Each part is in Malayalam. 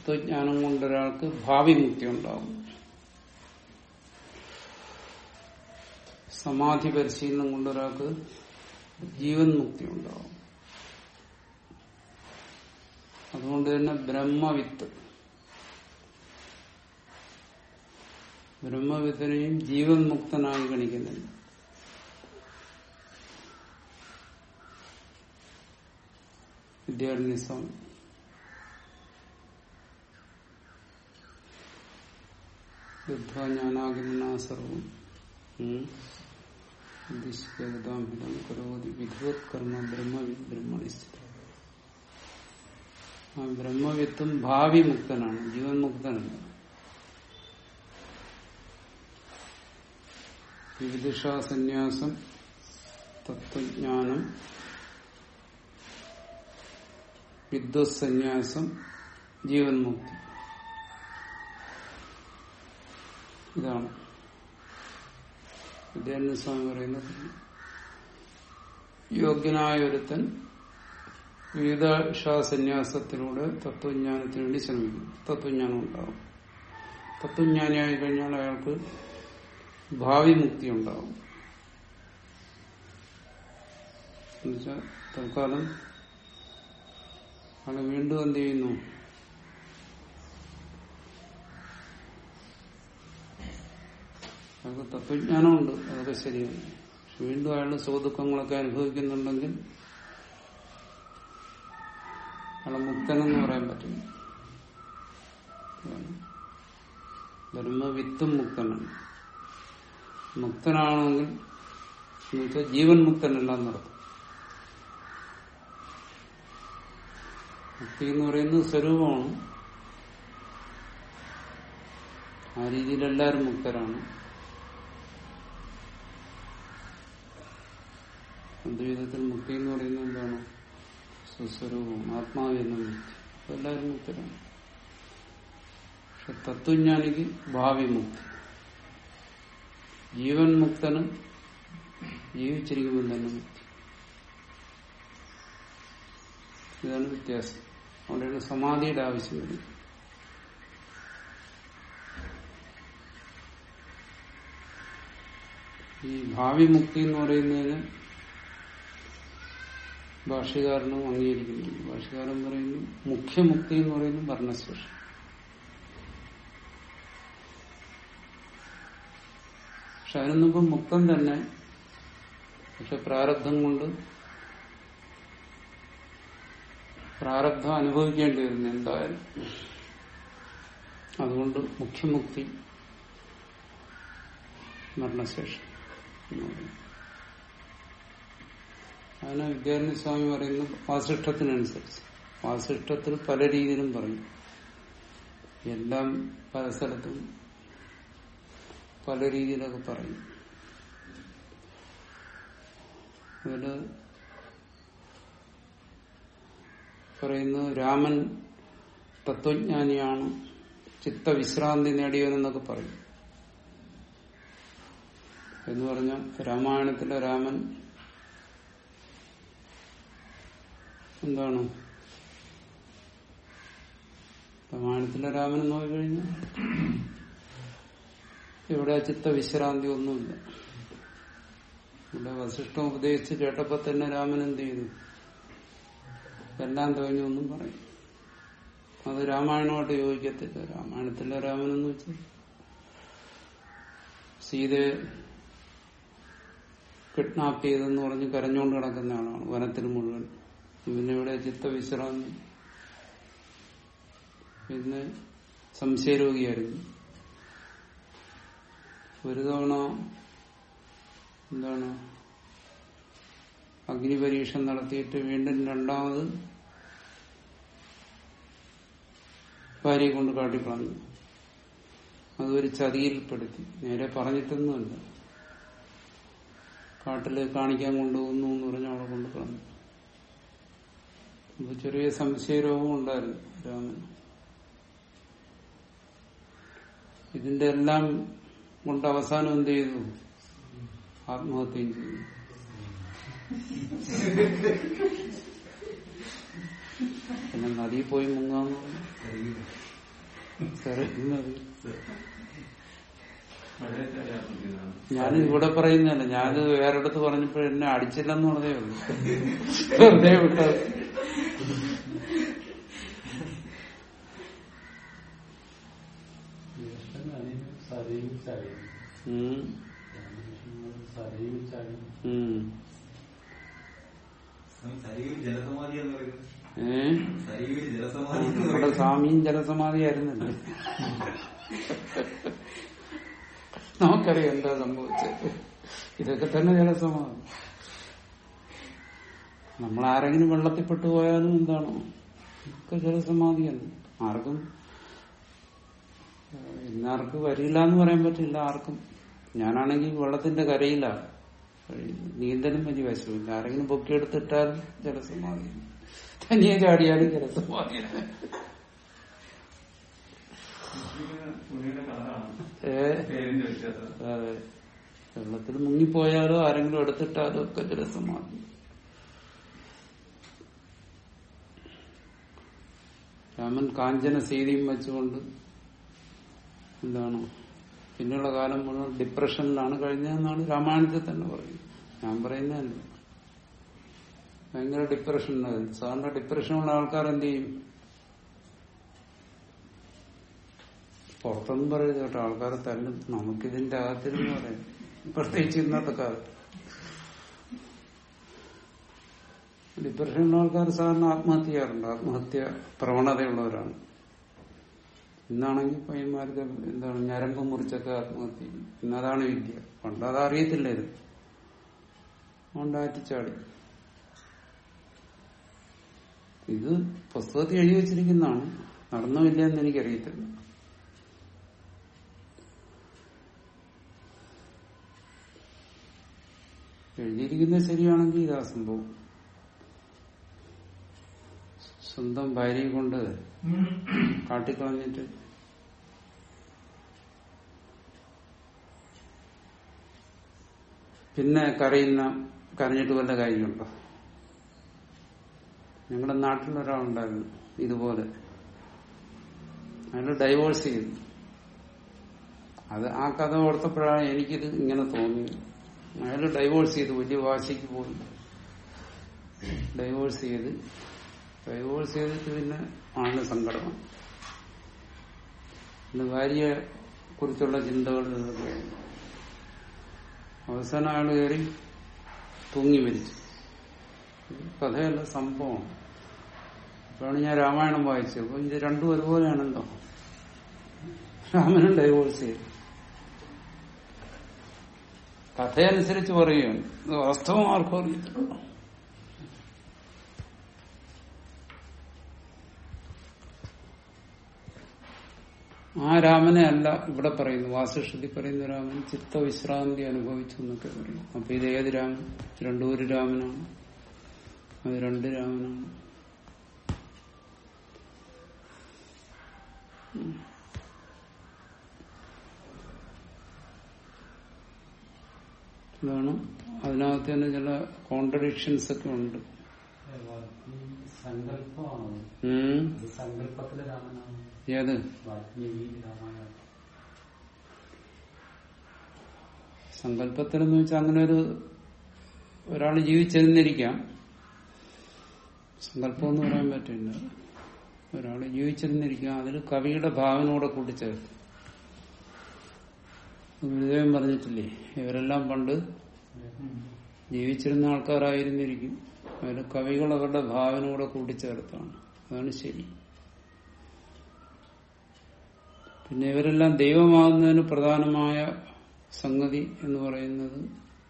തത്വജ്ഞാനം കൊണ്ട് ഒരാൾക്ക് ഭാവി മുക്തി ഉണ്ടാവും സമാധി പരിശീലനം കൊണ്ട് ഒരാൾക്ക് ജീവൻ മുക്തി ഉണ്ടാവും അതുകൊണ്ട് തന്നെ ബ്രഹ്മവിത്ത് ബ്രഹ്മവിത്തിനെയും ജീവൻ മുക്തനായി ഗണിക്കുന്നില്ല വിദ്യാർത്ഥി സ്വാമി യുദ്ധാജ്ഞാനാഗ്രഹണ സർവം ഉദ്ദേശിക്കാമിതം കരോതി വിധവത് കർമ്മ ബ്രഹ്മവിത് ബ്രഹ്മനിശ്ചിത ആ ബ്രഹ്മവിത്തും ഭാവി മുക്തനാണ് ജീവൻ മുക്തനല്ല വിവിധിഷാസന്യാസം തത്വജ്ഞാനം വിദ്വത്സന്യാസം ജീവൻ മുക്തി ഇതാണ് വിദ്യാനന്ദ സ്വാമി പറയുന്നത് യോഗ്യനായ ഒരുത്തൻ വിവിധ സന്യാസത്തിലൂടെ തത്വജ്ഞാനത്തിന് വേണ്ടി ശ്രമിക്കും തത്വജ്ഞാനം ഉണ്ടാവും തത്വജ്ഞാനിയായി കഴിഞ്ഞാൽ അയാൾക്ക് ഭാവി മുക്തി ഉണ്ടാവും എന്നുവെച്ചാൽ തൽക്കാലം അയാൾ വീണ്ടും എന്ത് ചെയ്യുന്നു അയാൾക്ക് തത്വജ്ഞാനമുണ്ട് അതൊക്കെ ശരിയാണ് പക്ഷെ വീണ്ടും അയാൾ സുഖദുഃഖങ്ങളൊക്കെ അനുഭവിക്കുന്നുണ്ടെങ്കിൽ അയാളെ മുക്തനെന്ന് പറയാൻ പറ്റില്ല ബ്രഹ്മവിത്തും മുക്തനാണ് മുക്തനാണെങ്കിൽ എന്നുവെച്ചാൽ ജീവൻ മുക്തനല്ല എന്നർത്ഥം മുക്തി എന്ന് പറയുന്നത് സ്വരൂപമാണ് ആ രീതിയിൽ എല്ലാവരും മുക്തരാണ് അദ്വൈതത്തിൽ മുക്തി എന്ന് പറയുന്നത് എന്താണ് സ്വസ്വരൂപം ആത്മാവെന്ന മുക്തി അപ്പൊ എല്ലാവരും മുക്തരാണ് പക്ഷെ തത്വജ്ഞാനിക്ക് ഭാവി മുക്തി ജീവൻ മുക്തനും ജീവിച്ചിരിക്കുമ്പോൾ തന്നെ മുക്തി ഇതാണ് വ്യത്യാസം അവിടെയാണ് സമാധിയുടെ ആവശ്യം വരുന്നത് ഈ ഭാവി മുക്തി എന്ന് പറയുന്നതിന് ഭാഷ്യകാരനും അംഗീകരിക്കുന്നു ഭാഷ്യകാരൻ പറയുന്നു മുഖ്യമുക്തി എന്ന് പറയുന്നത് ഭരണശേഷം പക്ഷെ അതിനൊന്നിപ്പം മുക്തം തന്നെ പക്ഷെ പ്രാരബ്ധം കൊണ്ട് പ്രാരബ്ധം അനുഭവിക്കേണ്ടി വരുന്നു എന്തായാലും അതുകൊണ്ട് മുഖ്യമുക്തി മരണശേഷം എന്ന് പറയുന്നു അതിന് വിദ്യാരണി സ്വാമി പറയുന്നത് വാസിഷ്ഠത്തിനനുസരിച്ച് വാസിഷ്ഠത്തിൽ പല രീതിയിലും പറയും എല്ലാം പല സ്ഥലത്തും പല രീതിയിലൊക്കെ പറയും അതില് പറയുന്നത് രാമൻ തത്വജ്ഞാനിയാണ് ചിത്തവിശ്രാന്തി നേടിയവനെന്നൊക്കെ പറയും എന്ന് പറഞ്ഞാൽ രാമായണത്തിലെ രാമൻ എന്താണ് രാമായണത്തിലെ രാമൻ നോക്കിക്കഴിഞ്ഞാൽ ഇവിടെ ചിത്തവിശ്രാന്തി ഒന്നുമില്ല ഇവിടെ വസിഷ്ഠം ഉപദേശിച്ച് കേട്ടപ്പോ തന്നെ രാമൻ എന്ത് ചെയ്തു എല്ലാം കഴിഞ്ഞു എന്നും പറയും അത് രാമായണമായിട്ട് യോജിക്കത്തില്ല രാമായണത്തിലെ രാമൻ എന്ന് വെച്ചാൽ സീതയെ കിഡ്നാപ്പ് ചെയ്തെന്ന് പറഞ്ഞ് കരഞ്ഞുകൊണ്ട് കിടക്കുന്ന ആളാണ് വനത്തിൽ മുഴുവൻ പിന്നെ ഇവിടെ ചിത്തവിശ്രാന്തി പിന്നെ സംശയരോഗിയായിരുന്നു ഒരു തവണ എന്താണ് അഗ്നിപരീക്ഷ നടത്തിയിട്ട് വീണ്ടും രണ്ടാമത് ഭാര്യയെ കൊണ്ട് കാട്ടിക്കളഞ്ഞു അതൊരു ചതിയിൽപ്പെടുത്തി നേരെ പറഞ്ഞിട്ടൊന്നുമല്ല കാട്ടില് കാണിക്കാൻ കൊണ്ടുപോകുന്നു എന്ന് പറഞ്ഞ് അവളെ കൊണ്ട് കളഞ്ഞു അപ്പൊ ചെറിയ സംശയരോഗം ഉണ്ടായിരുന്നു രാമൻ ഇതിന്റെ എല്ലാം കൊണ്ട് അവസാനം എന്ത് ചെയ്തു ആത്മഹത്യയും ചെയ്തു പിന്നെ നദിയിൽ പോയി മുങ്ങാന്ന് പറഞ്ഞു ചെറുക്കുന്നത് മഴയൊക്കെ അറിയാവുന്നതാണ്. ഞാൻ ഇവിടെ പറയുന്നതല്ല ഞാനിത് വേറെടുത്ത് പറഞ്ഞപ്പോൾ എന്നെ അടിച്ചില്ലെന്ന് പറഞ്ഞേ ഉള്ളൂ വെറുതെ വിട്ടത് സരയും ചാടിയും ഉം. സരയും ചാടിയും ഉം. സരിയിൽ ജലസമാധി എന്ന് പറയുന്നത് ഏ സരിയിൽ ജലസമാധി എന്ന് നമ്മുടെ പറയുന്നത് സ്വാമിയും ജലസമാധിയായിരുന്നല്ലേ നമുക്കറിയാം എന്താ സംഭവിച്ചത് ഇതൊക്കെ തന്നെ ജലസമാധി നമ്മൾ ആരെങ്കിലും വെള്ളത്തിൽ പെട്ടുപോയാലും എന്താണ് ഒക്കെ ജലസമാധിയാണ് ആർക്കും ഏഹ്, ഇന്നാർക്ക് വരില്ല എന്ന് പറയാൻ പറ്റില്ല ആർക്കും ഞാനാണെങ്കിൽ വെള്ളത്തിന്റെ കരയിലാണ് കഴിയുന്നത്. നീന്തലും വലിയ വശമില്ല ആരെങ്കിലും പൊക്കിയെടുത്തിട്ടാലും ജലസമാധി തനിയെ ചാടിയാലും ജലസമാധിയാണ് തുണിയുടെ കളറാണ് ഏഹ് പേരിന്റെ വ്യത്യാസം അതെ വെള്ളത്തിൽ മുങ്ങിപ്പോയാലോ ആരെങ്കിലും എടുത്തിട്ടാലോ ഒക്കെ ജലസമാധി രാമൻ കാഞ്ചന സീതയും വെച്ചുകൊണ്ട് എന്താണ് പിന്നെയുള്ള കാലം മുഴുവൻ ഡിപ്രഷനിലാണ് കഴിഞ്ഞതെന്നാണ് രാമായണത്തിൽ തന്നെ പറയുന്നത് ഞാൻ പറയുന്നതല്ല ഭയങ്കര ഡിപ്രഷനാണ് സാറിന്റെ ഡിപ്രഷനുള്ള ആൾക്കാർ എന്ത് ചെയ്യും പുറത്തൊന്നും പറയരുത് കേട്ടോ ആൾക്കാരെ തല്ലും നമുക്കിതിന്റെ അകത്തിരുന്ന് പറയാം പ്രത്യേകിച്ച് ഇന്നത്തെ കാലത്ത് ഡിപ്രഷനുള്ള ആൾക്കാർ സാധാരണ ആത്മഹത്യ ചെയ്യാറുണ്ട് ആത്മഹത്യ പ്രവണതയുള്ളവരാണ് ഇന്നാണെങ്കിൽ പയ്യന്മാർക്ക് എന്താണ് ഞരമ്പ് മുറിച്ചൊക്കെ ആത്മഹത്യ ചെയ്യും ഇന്നതാണ് വിദ്യ പണ്ട് അത് അറിയത്തില്ലായിരുന്നു ഉണ്ടാറ്റിച്ചാടി ഇത് പുസ്തകത്തിൽ എഴുതി വെച്ചിരിക്കുന്നതാണ് നടന്നോ ഇല്ലയെന്ന് എനിക്കറിയത്തില്ല എഴുതിയിരിക്കുന്നത് ശരിയാണെങ്കിൽ ഇതാ സംഭവം സ്വന്തം ഭാര്യയെ കൊണ്ട് കാട്ടിക്കളഞ്ഞിട്ട് പിന്നെ കരയുന്ന കരഞ്ഞിട്ട് വല്ല കാര്യമുണ്ടോ ഞങ്ങളുടെ നാട്ടിലൊരാളുണ്ടായിരുന്നു ഇതുപോലെ അയാൾ ഡൈവോഴ്സ് ചെയ്തു അത് ആ കഥ ഓർത്തപ്പോഴാണ് എനിക്കിത് ഇങ്ങനെ തോന്നിയത് അയാൾ ഡൈവോഴ്സ് ചെയ്തു വലിയ വാശിക്ക് പോയി ഡൈവോഴ്സ് ചെയ്ത് ഡൈവോഴ്സ് ചെയ്തിട്ട് പിന്നെ ആണ് സങ്കടമാണ് പിന്നെ ഭാര്യയെ കുറിച്ചുള്ള ചിന്തകൾ ഇതൊക്കെ. അവസാനം അയാൾ കയറി തൂങ്ങി മരിച്ചു ഇത് കഥയല്ല സംഭവം അപ്പോഴാണ് ഞാൻ രാമായണം വായിച്ചത് അപ്പൊ ഇത് രണ്ടും ഒരുപോലെയാണല്ലോ രാമനും ഡൈവോഴ്സ് ചെയ്തു കഥയനുസരിച്ച് പറയുകയാണ് ഇത് വാസ്തവം ആർക്കും അറിയത്തില്ല ആ രാമനെ അല്ല ഇവിടെ പറയുന്നു വാസിഷ്ഠത്തിൽ പറയുന്ന രാമൻ ചിത്തവിശ്രാന്തി അനുഭവിച്ചു എന്നൊക്കെ പറയും അപ്പൊ ഇത് ഏത് രാമൻ രണ്ടൂര് രാമനാണ് അത് രണ്ട് രാമനാണ് ഉം. ഇതാണ് അതിനകത്ത് തന്നെ ചില കോൺട്രഡിക്ഷൻസ് ഒക്കെ ഉണ്ട് വാൽമീകി സങ്കല്പമാണോ ഉം. അത് സങ്കല്പത്തിലെ രാമനാണ് ഏത് വാൽമീകി രാമായണം സങ്കല്പത്തിലെന്ന് വെച്ചാൽ അങ്ങനെ ഒരു ഒരാൾ ജീവിച്ചിരുന്നിരിക്കാം സങ്കല്പം എന്ന് പറയാൻ പറ്റില്ല ഒരാൾ ജീവിച്ചിരുന്നിരിക്കാം അതിൽ കവിയുടെ ഭാവനൂടെ കൂട്ടിച്ചേർത്ത് ഗുരുദേവൻ പറഞ്ഞിട്ടില്ലേ ഇവരെല്ലാം പണ്ട് ജീവിച്ചിരുന്ന ആൾക്കാരായിരുന്നിരിക്കും അതിൽ കവികൾ അവരുടെ ഭാവനൂടെ കൂട്ടിച്ചേർത്താണ് അതാണ് ശരി പിന്നെ ഇവരെല്ലാം ദൈവമാകുന്നതിന് പ്രധാനമായ സംഗതി എന്ന് പറയുന്നത്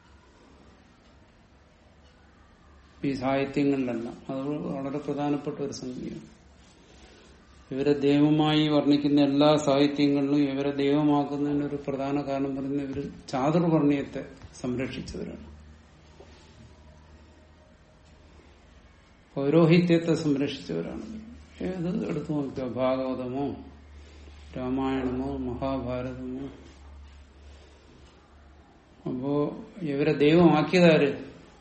ഈ സാഹിത്യങ്ങളിലല്ല അത് വളരെ പ്രധാനപ്പെട്ട ഒരു സംഗതിയാണ് ഇവരെ ദൈവമായി വർണ്ണിക്കുന്ന എല്ലാ സാഹിത്യങ്ങളിലും ഇവരെ ദൈവമാക്കുന്നതിന് ഒരു പ്രധാന കാരണം പറയുന്നത് ഇവർ ചാതുർവർണ്ണയത്തെ സംരക്ഷിച്ചവരാണ് പൗരോഹിത്യത്തെ സംരക്ഷിച്ചവരാണ് ഏത് എടുത്തു നോക്കുക ഭാഗവതമോ രാമായണമോ മഹാഭാരതമോ അപ്പോ ഇവരെ ദൈവമാക്കിയതാര്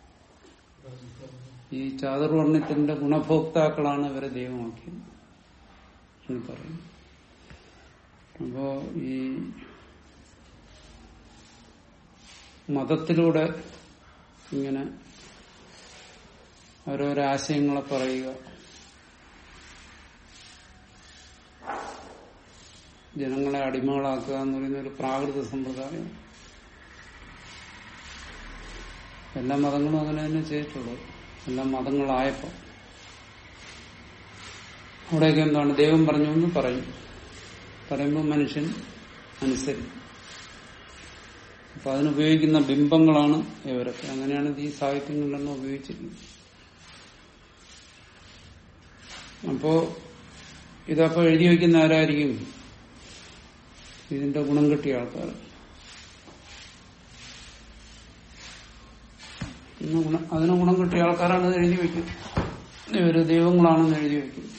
ഈ ചാതുർവർണ്ണത്തിന്റെ ഗുണഭോക്താക്കളാണ് ഇവരെ ദൈവമാക്കിയത് എന്ന് പറയും അപ്പോ ഈ മതത്തിലൂടെ ഇങ്ങനെ ഓരോരോ ആശയങ്ങളെ പറയുക ജനങ്ങളെ അടിമകളാക്കുക എന്ന് പറയുന്ന ഒരു പ്രാകൃത സമ്പ്രദായം എല്ലാ മതങ്ങളും അങ്ങനെ തന്നെ ചെയ്തിട്ടുള്ളൂ എല്ലാ മതങ്ങളായപ്പോ അവിടെയൊക്കെ എന്താണ് ദൈവം പറഞ്ഞു എന്ന് പറയും പറയുമ്പോൾ മനുഷ്യൻ അനുസരിക്കും അപ്പൊ അതിനുപയോഗിക്കുന്ന ബിംബങ്ങളാണ് ഇവരൊക്കെ അങ്ങനെയാണ് ഈ സാഹിത്യങ്ങളിലെല്ലാം ഉപയോഗിച്ചിരിക്കുന്നത് അപ്പോ ഇതപ്പോ എഴുതി വയ്ക്കുന്ന ആരായിരിക്കും ഇതിന്റെ ഗുണം കിട്ടിയ ആൾക്കാർ ഇന്ന് ഗുണം അതിന് ഗുണം കിട്ടിയ ആൾക്കാരാണ് ഇത് എഴുതി വയ്ക്കുന്നത് ഇവര് ദൈവങ്ങളാണെന്ന് എഴുതി വയ്ക്കുന്നത്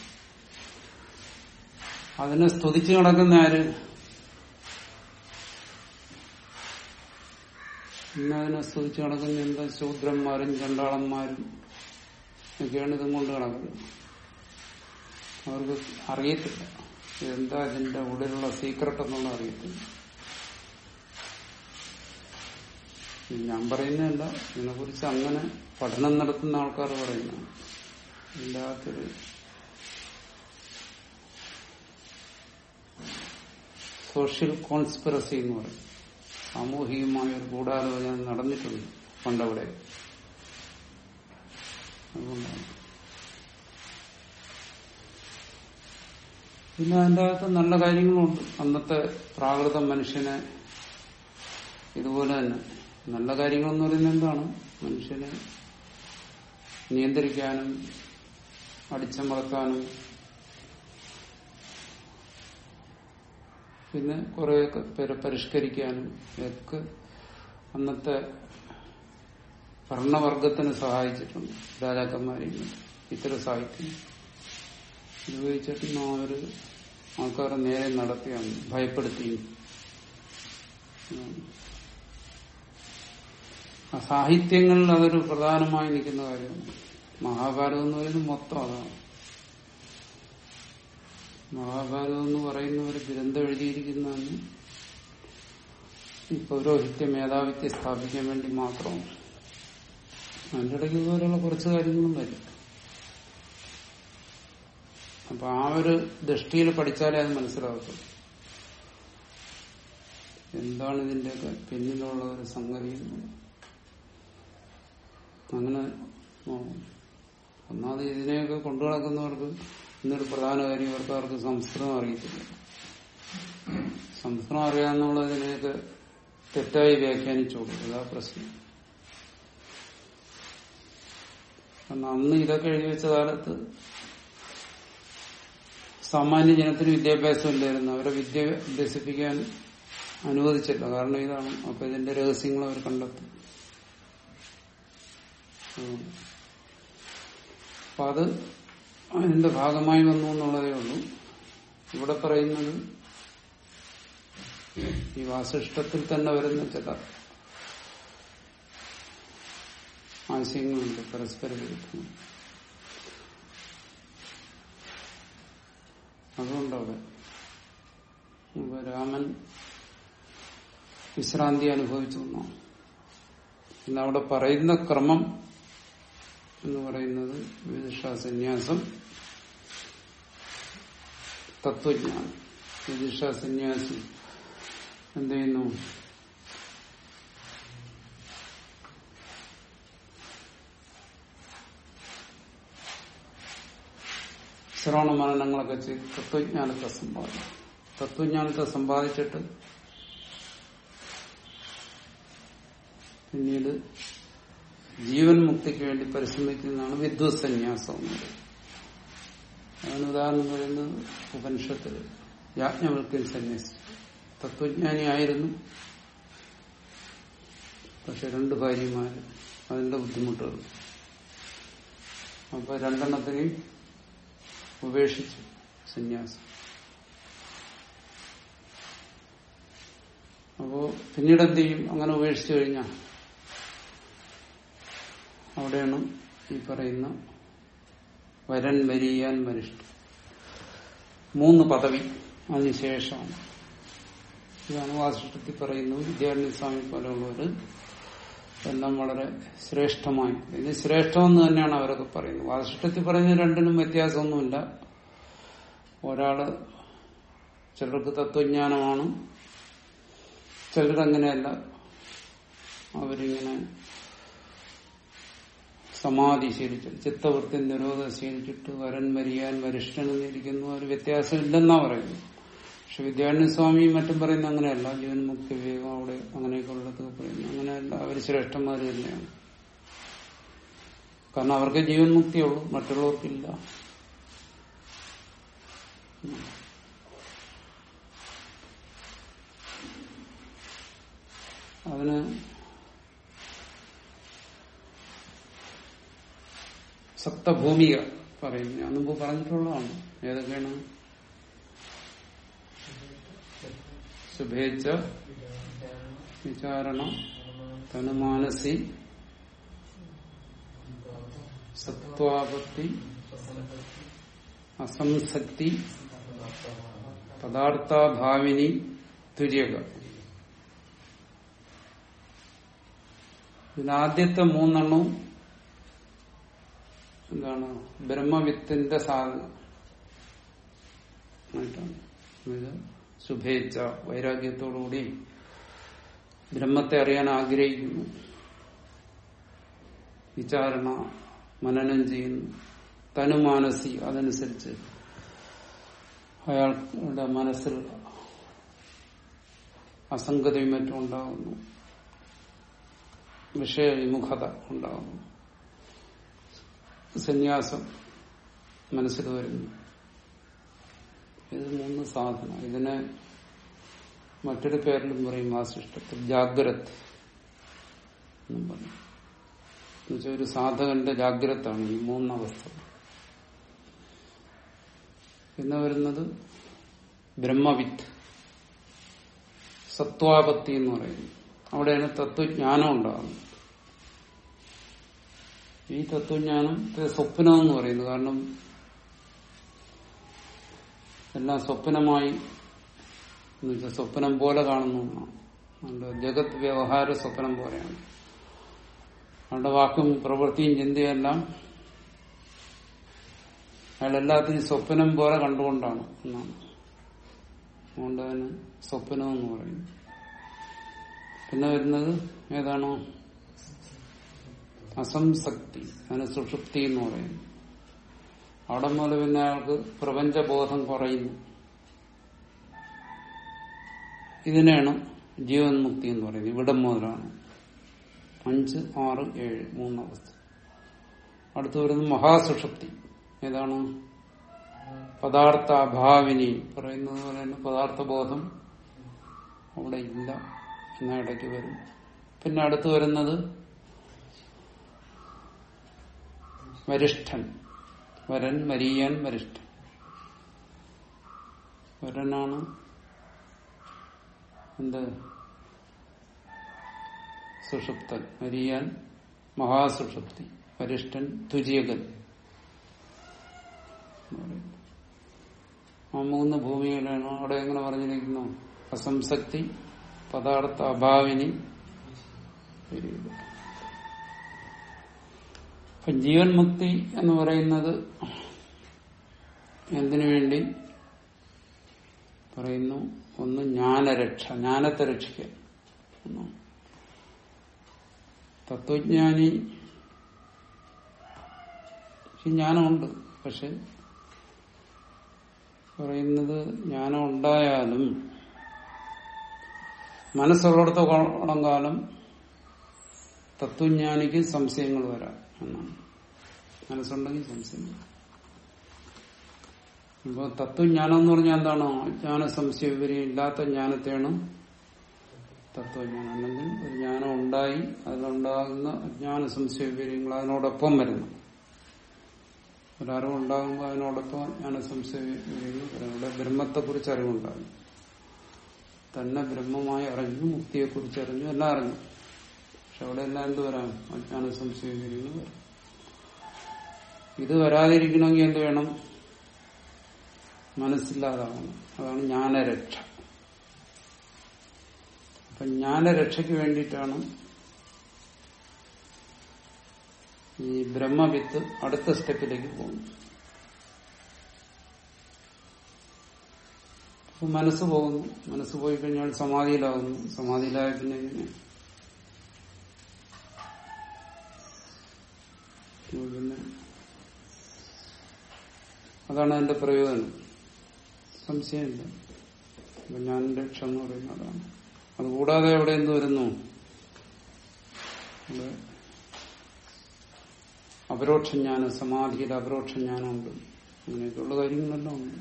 അതിനെ സ്തുതിച്ചു നടക്കുന്ന ആര് ഇന്ന് അതിനെ സ്തുതിച്ചു നടക്കുന്ന എന്താ ശൂദ്രന്മാരും ചണ്ടാളന്മാരും ഒക്കെയാണ് ഇതും കൊണ്ട് നടക്കുന്നത് അവർക്ക് അറിയത്തില്ല എന്താ ഇതിന്റെ ഉള്ളിലുള്ള സീക്രട്ട് എന്നുള്ള അറിയത്തില്ല ഞാൻ പറയുന്നതല്ല ഇതിനെ കുറിച്ച് അങ്ങനെ പഠനം നടത്തുന്ന ആൾക്കാർ പറയുന്ന ഇതിന്റെ അകത്തൊരു സോഷ്യൽ കോൺസ്പിറസി എന്ന് പറയും സാമൂഹികമായ ഒരു ഗൂഢാലോചന നടന്നിട്ടുണ്ട് പണ്ടവിടെ അതുകൊണ്ടാണ് പിന്നെ അതിൻ്റെ അകത്ത് നല്ല കാര്യങ്ങളുണ്ട് അന്നത്തെ പ്രാകൃത മനുഷ്യനെ ഇതുപോലെ തന്നെ നല്ല കാര്യങ്ങളെന്ന് പറയുന്നത് എന്താണ് മനുഷ്യനെ നിയന്ത്രിക്കാനും അടിച്ചമർത്താനും പിന്നെ കുറെയൊക്കെ പേരെ പരിഷ്കരിക്കാനും ഒക്കെ അന്നത്തെ ഭരണവർഗത്തിന് സഹായിച്ചിട്ടുണ്ട് രാജാക്കന്മാരെയും ഇത്തരം സാഹിത്യം ഉപയോഗിച്ചിട്ട് അവര് ആൾക്കാരെ നേരെ നടത്തിയാണ് ഭയപ്പെടുത്തിയും ആ സാഹിത്യങ്ങളിൽ അതൊരു പ്രധാനമായി നിൽക്കുന്ന കാര്യമാണ് മഹാഭാരതം എന്ന് പറയുന്നത് മൊത്തം അതാണ് മഹാഭാരതം എന്ന് പറയുന്ന ഒരു ഗ്രന്ഥം എഴുതിയിരിക്കുന്നതാണ് ഈ പൗരോഹിത്യ മേധാവിത്യം സ്ഥാപിക്കാൻ വേണ്ടി മാത്രം അതിൻ്റെ ഇടയ്ക്ക് ഇതുപോലെയുള്ള കുറച്ച് കാര്യങ്ങളും വരും അപ്പൊ ആ ഒരു ദൃഷ്ടിയിൽ പഠിച്ചാലേ അത് മനസ്സിലാകത്തുള്ളൂ എന്താണ് ഇതിന്റെയൊക്കെ പിന്നിലുള്ള ഒരു സംഗതി അങ്ങനെ നോക്കും. ഒന്നാമത് ഇതിനെയൊക്കെ കൊണ്ടു നടക്കുന്നവർക്ക് ഇന്നൊരു പ്രധാന കാര്യം ഇവർക്ക് അവർക്ക് സംസ്കൃതം അറിയത്തില്ല സംസ്കൃതം അറിയാമെന്നുള്ളതിനെയൊക്കെ തെറ്റായി വ്യാഖ്യാനിച്ചോളൂ അതാ പ്രശ്നം കാരണം അന്ന് ഇതൊക്കെ എഴുതി വെച്ച കാലത്ത് സാമാന്യ ജനത്തിന് വിദ്യാഭ്യാസം ഇല്ലായിരുന്നു അവരെ വിദ്യ അഭ്യസിപ്പിക്കാൻ അനുവദിച്ചില്ല കാരണം ഇതാണ് അപ്പൊ ഇതിന്റെ രഹസ്യങ്ങൾ അവർ കണ്ടെത്തും ഉം. അപ്പൊ അത് അതിന്റെ ഭാഗമായി വന്നു എന്നുള്ളതേ ഉള്ളൂ ഇവിടെ പറയുന്നത് ഈ വാസിഷ്ടത്തിൽ തന്നെ വരുന്ന ചില ആശയങ്ങളുണ്ട് പരസ്പര വിരുദ്ധം അതുകൊണ്ടവിടെ ഇപ്പൊ രാമൻ വിശ്രാന്തി അനുഭവിച്ചു എന്നാണ് ഇന്ന് അവിടെ പറയുന്ന ക്രമം എന്ന് പറയുന്നത് വിദുഷ സന്യാസം തത്വജ്ഞാനം വിദുഷ സന്യാസി എന്ത് ചെയ്യുന്നു ശ്രവണ മനനങ്ങളൊക്കെ ചെയ്ത് തത്വജ്ഞാനത്തെ സമ്പാദിക്കും തത്വജ്ഞാനത്തെ സമ്പാദിച്ചിട്ട് പിന്നീട് ജീവൻ മുക്തിക്ക് വേണ്ടി പരിശ്രമിക്കുന്നതാണ് വിദ്വത് സന്യാസം എന്ന് പറയുന്നത് അതിന് ഉദാഹരണം പറയുന്നത് ഉപനിഷത്തിൽ യാജ്ഞവൽക്കൻ സന്യാസി തത്വജ്ഞാനിയായിരുന്നു പക്ഷെ രണ്ട് ഭാര്യമാര് അതിന്റെ ബുദ്ധിമുട്ടുകൾ അപ്പൊ രണ്ടെണ്ണത്തിനെയും ഉപേക്ഷിച്ചു സന്യാസം അപ്പോ പിന്നീട് എന്ത് ചെയ്യും അങ്ങനെ ഉപേക്ഷിച്ചു കഴിഞ്ഞാൽ അവിടെയാണ് ഈ പറയുന്ന വരൻ വരിയാൻ വരിഷ്ഠ മൂന്ന് പദവി അതിനുശേഷമാണ് ഇതാണ് വാസിഷ്ടത്തിൽ പറയുന്നു വിദ്യാരണ്യ സ്വാമി പോലെയുള്ളവര് എല്ലാം വളരെ ശ്രേഷ്ഠമായി ഇത് ശ്രേഷ്ഠമെന്ന് തന്നെയാണ് അവരൊക്കെ പറയുന്നത് വാസിഷ്ടത്തിൽ പറയുന്ന രണ്ടിനും വ്യത്യാസമൊന്നുമില്ല ഒരാള് ചിലർക്ക് തത്വജ്ഞാനമാണ് ചിലരങ്ങനെയല്ല അവരിങ്ങനെ സമാധി ശീലിച്ചിട്ട് ചിത്തവൃത്തി നിരോധം ശീലിച്ചിട്ട് വരൻ മരിയാൻ വരിഷ്ഠനെന്നിരിക്കുന്നു ഒരു വ്യത്യാസമില്ലെന്നാ പറയുന്നു പക്ഷെ വിദ്യാരണ്യസ്വാമിയും മറ്റും പറയുന്ന അങ്ങനെയല്ല ജീവൻ മുക്തി വിവേകം അവിടെ അങ്ങനെയൊക്കെ ഉള്ളതൊക്കെ പറയുന്നു അങ്ങനെയല്ല അവർ ശ്രേഷ്ഠന്മാർ തന്നെയാണ് കാരണം അവർക്ക് ജീവൻ മുക്തിയുള്ളൂ മറ്റുള്ളവർക്കില്ല അതിന് സപ്തഭൂമിക പറയും ഞാൻ മുമ്പ് പറഞ്ഞിട്ടുള്ളതാണ് ഏതൊക്കെയാണ് ശുഭേച്ഛ വിചാരണ തനുമാനസി സത്വാപത്തി അസംസക്തി പദാർത്ഥാഭാവിനി തുര്യക ഇതിലാദ്യത്തെ മൂന്നെണ്ണവും എന്താണ് ബ്രഹ്മവിത്തിന്റെ സാധനം ആയിട്ടാണ് ഇത് ശുഭേച്ഛ വൈരാഗ്യത്തോടുകൂടി ബ്രഹ്മത്തെ അറിയാൻ ആഗ്രഹിക്കുന്നു വിചാരണ മനനം ചെയ്യുന്നു തനുമാനസി അതനുസരിച്ച് അയാളുടെ മനസ്സിൽ അസംഗതയും മറ്റും ഉണ്ടാകുന്നു വിഷയവിമുഖത ഉണ്ടാകുന്നു സന്യാസം മനസ്സിൽ വരുന്നു ഇത് മൂന്ന് സാധന ഇതിനെ മറ്റൊരു പേരിലും പറയും വാസിഷ്ടത്തിൽ ജാഗ്രത് എന്നും പറയും എന്നുവെച്ചാൽ ഒരു സാധകന്റെ ജാഗ്രതാണ് ഈ മൂന്നവസ്ഥ പിന്നെ വരുന്നത് ബ്രഹ്മവിത്ത് സത്വാപത്തി എന്ന് പറയുന്നു അവിടെയാണ് തത്വജ്ഞാനം ഉണ്ടാകുന്നത് ഈ തത്വജ്ഞാനം സ്വപ്നം എന്ന് പറയുന്നു കാരണം എല്ലാം സ്വപ്നമായി എന്ന് വെച്ചാൽ സ്വപ്നം പോലെ കാണുന്നു എന്നാണ്. അതുകൊണ്ട് ജഗത് വ്യവഹാര സ്വപ്നം പോലെയാണ് അവരുടെ വാക്കും പ്രവൃത്തിയും ചിന്തയെല്ലാം അയാൾ എല്ലാത്തിനും സ്വപ്നം പോലെ കണ്ടുകൊണ്ടാണ് എന്നാണ് അതുകൊണ്ട് അതിന് സ്വപ്നം എന്ന് പറയുന്നു പിന്നെ വരുന്നത് ഏതാണോ അസംസക്തി അതിന് സുഷുപ്തി എന്ന് പറയുന്നു അവിടെ മുതൽ പിന്നെ അയാൾക്ക് പ്രപഞ്ചബോധം കുറയുന്നു ഇതിനെയാണ് ജീവൻ മുക്തി എന്ന് പറയുന്നത് ഇവിടം മുതലാണ് അഞ്ച് ആറ് ഏഴ് മൂന്നവസ്ഥ അടുത്ത് വരുന്നത് മഹാസുഷുപ്തി ഏതാണ് പദാർത്ഥ അഭാവിനി പറയുന്നത് പോലെ തന്നെ പദാർത്ഥബോധം അവിടെ ഇല്ല എന്ന ഇടയ്ക്ക് വരും പിന്നെ അടുത്ത് വരുന്നത് വരിഷ്ഠൻ വരൻ മരിയാൻ വരിഷ്ഠൻ വരനാണ് എന്ത് സുഷുപ്തൻ മരിയാൻ മഹാസുഷുപ്തി വരിഷ്ഠൻ തുര്യകൻ ആ മൂന്ന് ഭൂമികളാണ് അവിടെ എങ്ങനെ പറഞ്ഞിരിക്കുന്നു അസംസക്തി പദാർത്ഥ അഭാവിനി തുര്യകൻ അപ്പൊ ജീവൻ മുക്തി എന്ന് പറയുന്നത് എന്തിനു വേണ്ടി പറയുന്നു ഒന്ന് ജ്ഞാനരക്ഷ ജ്ഞാനത്തെ രക്ഷിക്കാൻ എന്നാണ്. തത്വജ്ഞാനി ഈ ജ്ഞാനമുണ്ട് പക്ഷെ പറയുന്നത് ജ്ഞാനം ഉണ്ടായാലും മനസ്സുള്ളിടത്തോളം കാലം തത്വജ്ഞാനിക്ക് സംശയങ്ങൾ വരാം എന്നാണ് മനസ്സുണ്ടെങ്കിൽ സംശയം വരാം. അപ്പൊ തത്വജ്ഞാനം എന്ന് പറഞ്ഞാൽ എന്താണ് അജ്ഞാന സംശയ വിവരം ഇല്ലാത്ത ജ്ഞാനത്തെയാണ് തത്വജ്ഞാനം അല്ലെങ്കിൽ ഒരു ജ്ഞാനം ഉണ്ടായി അതിലുണ്ടാകുന്ന അജ്ഞാന സംശയ വിവരങ്ങൾ അതിനോടൊപ്പം വരുന്നു ഒരറിവുണ്ടാകുമ്പോൾ അതിനോടൊപ്പം അജ്ഞാന സംശയ വിവരങ്ങൾ വരും. ഇവിടെ ബ്രഹ്മത്തെക്കുറിച്ച് അറിവുണ്ടാകും തന്നെ ബ്രഹ്മമായി അറിഞ്ഞു മുക്തിയെക്കുറിച്ച് അറിഞ്ഞു എല്ലാം അറിഞ്ഞു പക്ഷെ അവിടെ എല്ലാം എന്ത് വരാം അജ്ഞാന സംശയ വിവരങ്ങൾ വരാം ഇത് വരാതിരിക്കണമെങ്കിൽ എന്ത് വേണം മനസ്സില്ലാതാവണം അതാണ് ജ്ഞാനരക്ഷ അപ്പൊ ജ്ഞാനരക്ഷയ്ക്ക് വേണ്ടിയിട്ടാണ് ഈ ബ്രഹ്മവിത്ത് അടുത്ത സ്റ്റെപ്പിലേക്ക് പോകുന്നത് അപ്പൊ മനസ്സ് പോകുന്നു മനസ്സ് പോയി കഴിഞ്ഞാൽ സമാധിയിലാകുന്നു സമാധിയിലായ പിന്നെ എങ്ങനെ പിന്നെ അതാണ് അതിന്റെ പ്രയോജനം സംശയമില്ല അപ്പൊ ഞാൻ രക്ഷ എന്ന് പറയുന്നത് അതാണ് അതുകൂടാതെ അവിടെ എന്ത് വരുന്നു ഇവിടെ അപരോക്ഷജ്ഞാനം സമാധിയിൽ അപരോക്ഷജ്ഞാനമുണ്ട് അങ്ങനെയൊക്കെയുള്ള കാര്യങ്ങളെല്ലാം ഉണ്ട്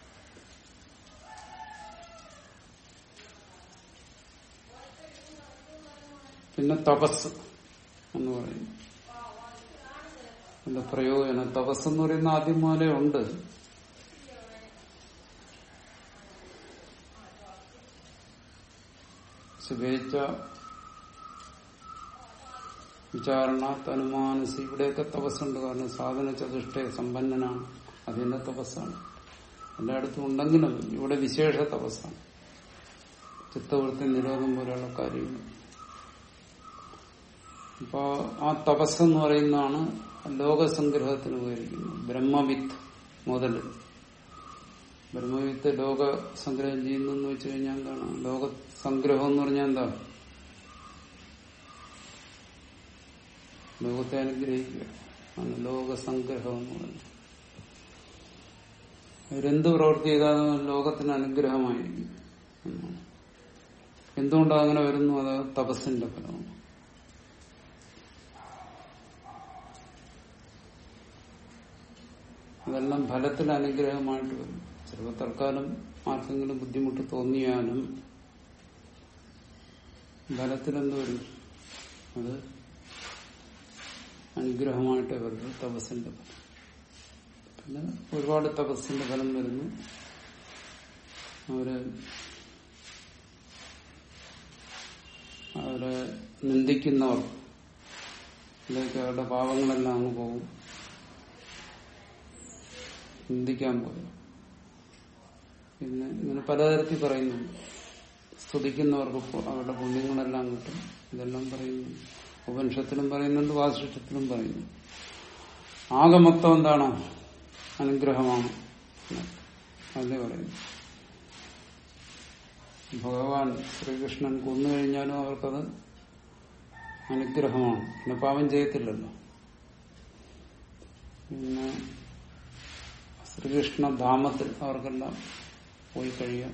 പിന്നെ തപസ് എന്ന് പറയുന്നു അതിന്റെ പ്രയോജനം തപസ് എന്ന് പറയുന്ന ആദ്യം മുതലേ ഉണ്ട് ശുഭേച്ഛ വിചാരണ തനുമാനസി ഇവിടെയൊക്കെ തപസ്സുണ്ട് കാരണം സാധന ചതുഷ്ട സമ്പന്നനാണ് അതിന്റെ തപസ്സാണ് എല്ലായിടത്തും ഉണ്ടെങ്കിലും ഇവിടെ വിശേഷ തപസ്സാണ് ചിത്തവൃത്തി നിരോധം പോലെയുള്ള കാര്യങ്ങൾ അപ്പോ ആ തപസ് എന്ന് പറയുന്നതാണ് ലോകസംഗ്രഹത്തിന് ഉപകരിക്കുന്നത് ബ്രഹ്മവിത്ത് മുതൽ ബ്രഹ്മവിത്ത് ലോക സംഗ്രഹം ചെയ്യുന്നു എന്ന് വെച്ച് കഴിഞ്ഞാൽ എന്താണ് ലോക സംഗ്രഹം എന്ന് പറഞ്ഞാൽ എന്താ ലോകത്തെ അനുഗ്രഹിക്കുക ആണ് ലോകസംഗ്രഹം എന്ന് പറയുന്നത് അവരെന്ത് പ്രവൃത്തി ചെയ്താലും ലോകത്തിന് അനുഗ്രഹമായിരിക്കും എന്നാണ് എന്തുകൊണ്ടാണ് അങ്ങനെ വരുന്നു അത് തപസ്സിന്റെ ഫലമാണ് അതെല്ലാം ഫലത്തിൽ അനുഗ്രഹമായിട്ട് വരും ചിലപ്പോൾ തൽക്കാലം ആർക്കെങ്കിലും ബുദ്ധിമുട്ട് തോന്നിയാലും ഫലത്തിലെന്ത് വരും അത് അനുഗ്രഹമായിട്ടേ വരുന്നത് തപസ്സിന്റെ ഫലം പിന്നെ ഒരുപാട് തപസ്സിന്റെ ഫലം വരുന്നു അവര് അവരെ നിന്ദിക്കുന്നവർ ഇതിലേക്ക് അവരുടെ പാവങ്ങളെല്ലാം അങ്ങ് പോകും നിന്ദിക്കാൻ പോകും പിന്നെ ഇങ്ങനെ പലതരത്തിൽ പറയുന്നു സ്തുതിക്കുന്നവർക്ക് പു- അവരുടെ പുണ്യങ്ങളെല്ലാം കിട്ടും ഇതെല്ലാം പറയുന്നു ഉപനിഷത്തിലും പറയുന്നുണ്ട് വാസിഷ്ടത്തിലും പറയുന്നു ആകെ മൊത്തം എന്താണോ അനുഗ്രഹമാണ് അല്ലേ പറയുന്നു ഭഗവാൻ ശ്രീകൃഷ്ണൻ കൊന്നു കഴിഞ്ഞാലും അവർക്കത് അനുഗ്രഹമാണ് പിന്നെ പാപം ചെയ്യത്തില്ലല്ലോ പിന്നെ ശ്രീകൃഷ്ണ ധാമത്തിൽ അവർക്കെല്ലാം പോയി കഴിയാം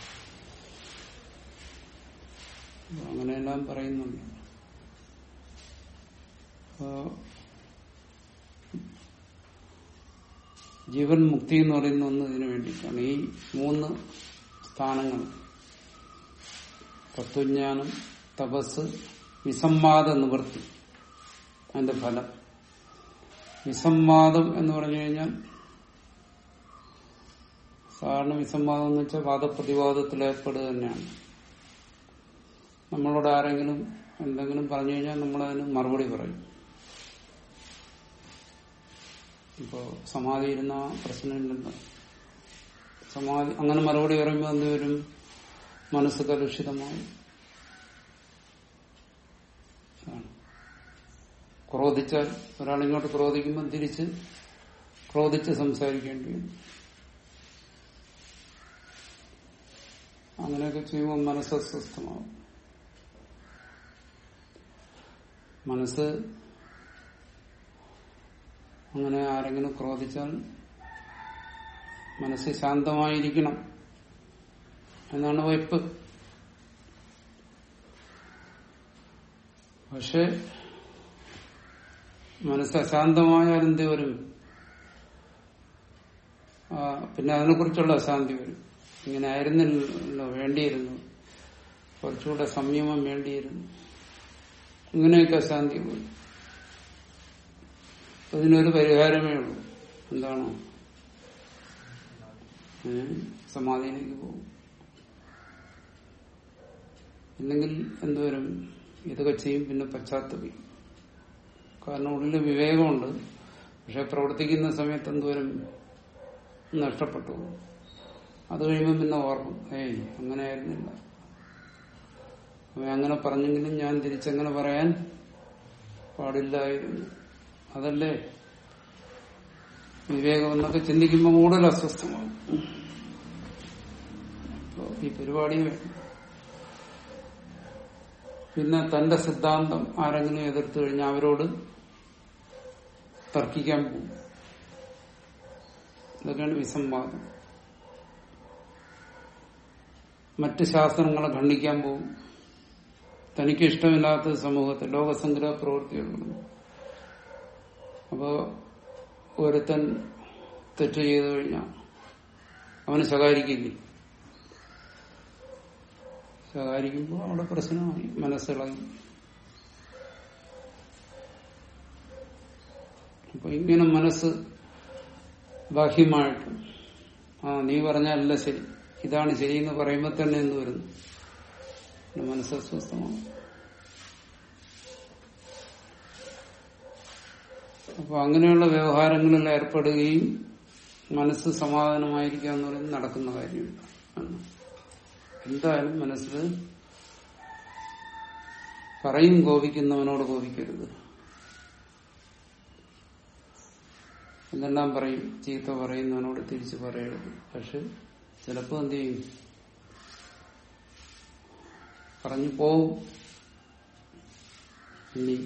അങ്ങനെയെല്ലാം പറയുന്നുണ്ട് അപ്പോ ജീവൻ മുക്തി എന്ന് പറയുന്ന ഒന്ന് ഇതിനു വേണ്ടിയിട്ടാണ് ഈ മൂന്ന് സ്ഥാനങ്ങൾ തത്വജ്ഞാനം തപസ് വിസമ്മാദ നിവൃത്തി അതിന്റെ ഫലം വിസമ്മാദം എന്ന് പറഞ്ഞു കഴിഞ്ഞാൽ സാധാരണ വിസമ്മാദം എന്ന് വെച്ചാൽ വാദപ്രതിവാദത്തിൽ ഏർപ്പെടുക തന്നെയാണ് നമ്മളോട് ആരെങ്കിലും എന്തെങ്കിലും പറഞ്ഞു കഴിഞ്ഞാൽ നമ്മളതിന് മറുപടി പറയും ഇപ്പോ സമാധി ഇരുന്ന പ്രശ്നമില്ലല്ലോ സമാധി അങ്ങനെ മറുപടി പറയുമ്പോൾ എന്തുവരും മനസ്സ് കലുഷിതമായി അതാണ്. ക്രോധിച്ചാൽ ഒരാളിങ്ങോട്ട് ക്രോധിക്കുമ്പോൾ തിരിച്ച് ക്രോധിച്ച് സംസാരിക്കേണ്ടി വരും അങ്ങനെയൊക്കെ ചെയ്യുമ്പോൾ മനസ്സ് അസ്വസ്ഥമാവും മനസ്സ് അങ്ങനെ ആരെങ്കിലും ക്രോധിച്ചാൽ മനസ്സ് ശാന്തമായിരിക്കണം എന്നാണ് വയ്പ് പക്ഷെ മനസ്സ് അശാന്തമായാൽ എന്ത് വരും ആ, പിന്നെ അതിനെക്കുറിച്ചുള്ള അശാന്തി വരും ഇങ്ങനെ ആയിരുന്നില്ലല്ലോ വേണ്ടിയിരുന്നു കുറച്ചുകൂടെ സംയമം വേണ്ടിയിരുന്നു ഇങ്ങനെയൊക്കെ അശാന്തി വരും അതിനൊരു പരിഹാരമേ ഉള്ളൂ എന്താണോ ഏ? സമാധിയിലേക്ക് പോകും ഇല്ലെങ്കിൽ എന്തുവരും ഇതൊക്കെ ചെയ്യും പിന്നെ പശ്ചാത്തപിക്കും കാരണം ഉള്ളിൽ വിവേകമുണ്ട് പക്ഷെ പ്രവർത്തിക്കുന്ന സമയത്ത് എന്തോരം നഷ്ടപ്പെട്ടു പോകും. അത് കഴിയുമ്പോൾ പിന്നെ ഓർക്കും ഏയ് അങ്ങനെ ആയിരുന്നില്ല അവൻ അങ്ങനെ പറഞ്ഞെങ്കിലും ഞാൻ തിരിച്ചങ്ങനെ പറയാൻ പാടില്ലായിരുന്നു അതല്ലേ വിവേകം എന്നൊക്കെ ചിന്തിക്കുമ്പോൾ കൂടുതൽ അസ്വസ്ഥമാകും അപ്പോ ഈ പരിപാടി പിന്നെ തന്റെ സിദ്ധാന്തം ആരെങ്കിലും എതിർത്തു കഴിഞ്ഞാൽ അവരോട് തർക്കിക്കാൻ പോകും ഇതൊക്കെയാണ് വിസംവാദം മറ്റ് ശാസ്ത്രങ്ങളെ ഖണ്ഡിക്കാൻ പോകും തനിക്ക് ഇഷ്ടമില്ലാത്ത സമൂഹത്തിൽ ലോകസംഗ്രഹ പ്രവൃത്തികളുണ്ട് അപ്പോ ഒരുത്തൻ തെറ്റ് ചെയ്തു കഴിഞ്ഞാൽ അവന് ശകാരിക്കില്ലേ ശകാരിക്കുമ്പോൾ അവിടെ പ്രശ്നമായി മനസ്സിളകി അപ്പൊ ഇങ്ങനെ മനസ്സ് ബാഹ്യമായിട്ടും ആ നീ പറഞ്ഞല്ല ശരി ഇതാണ് ശരിയെന്ന് പറയുമ്പോൾ തന്നെ എന്ത് വരുന്നു പിന്നെ മനസ്സ് അസ്വസ്ഥമാണ് അപ്പൊ അങ്ങനെയുള്ള വ്യവഹാരങ്ങളിൽ ഏർപ്പെടുകയും മനസ്സ് സമാധാനമായിരിക്കുക എന്ന് പറയുന്നത് നടക്കുന്ന കാര്യമില്ല ആണ്. എന്തായാലും മനസ്സിൽ പറയും കോപിക്കുന്നവനോട് കോപിക്കരുത് എന്തെല്ലാം പറയും ചീത്ത പറയുന്നവനോട് തിരിച്ചു പറയരുത് പക്ഷെ ചിലപ്പോ എന്ത് ചെയ്യും പറഞ്ഞു പോവും ഇനി